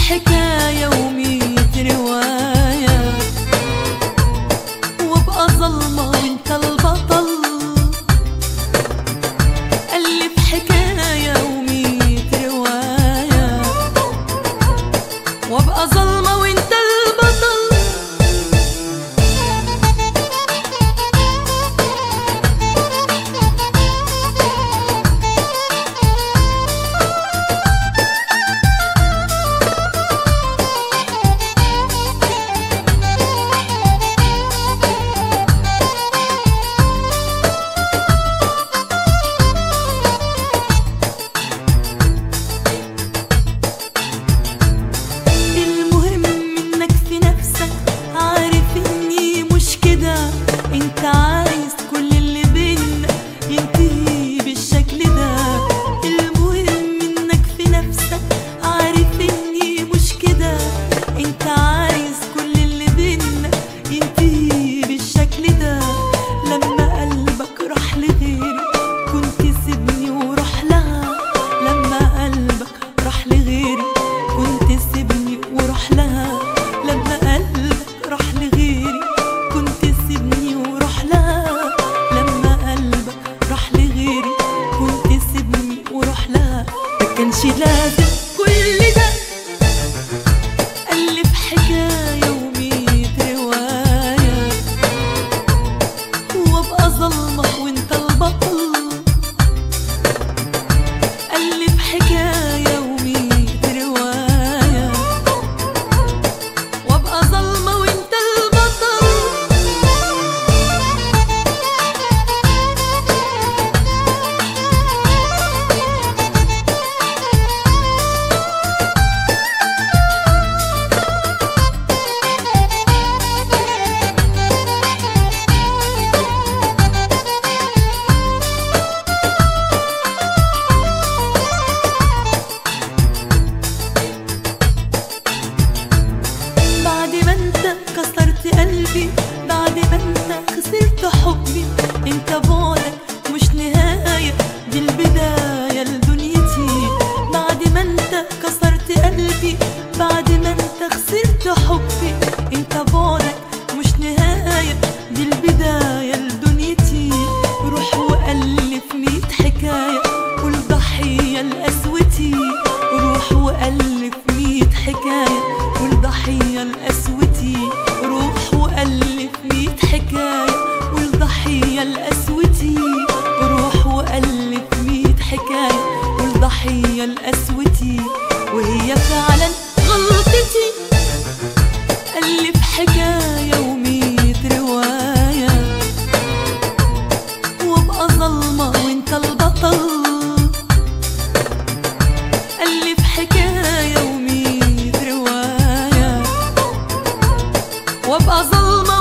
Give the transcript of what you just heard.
حكاية ومية رواية وابقى ظلمة وانت البطل ألف حكاية ومية رواية وابقى ظلمة وانت البطل المهم انك في نفسك عارف اني مش كده انت عايز كل اللي بينا ينتهي بالشكل ده المهم انك في نفسك عارف اني مش كده انت عايز كل اللي بينا ينتهي بالشكل ده لما قلبك راح لغيري كنت سيبني وروح لها لما قلبك راح لغيري كنت سيبني وروح لها لما قلبك راح لغيري كنت سيبني وروح لها لما قلبك راح لغيري كنت سيبني وروح لها ما كانش لازم كل ده ألف حكاية ومية رواية وابقى ظلمة وانت البطل ألف حكاية ومية رواية وابقى ظلمة وانت البطل بعد ما انت كسرت قلبي بعد ما انت خسرت حبي انت بعدك مش نهاية دي البداية لدنيتي بعد ما انت كسرت قلبي بعد ما انت خسرت حبي انت بعدك مش نهاية دي البداية لدنيتي روح وألف ميت حكاية كل ضحية لقسوتي روح وألف ميت حكاية كل ضحية لقسوتي روح وألف ميت حكاية كل ضحية لقسوتي روح وألف ميت حكاية كل ضحية لقسوتي وهي فعلا غلطتي ألف حكاية وميت رواية وابقى ظلمة وانت البطل ألف حكاية وميت رواية وابقى ظلمة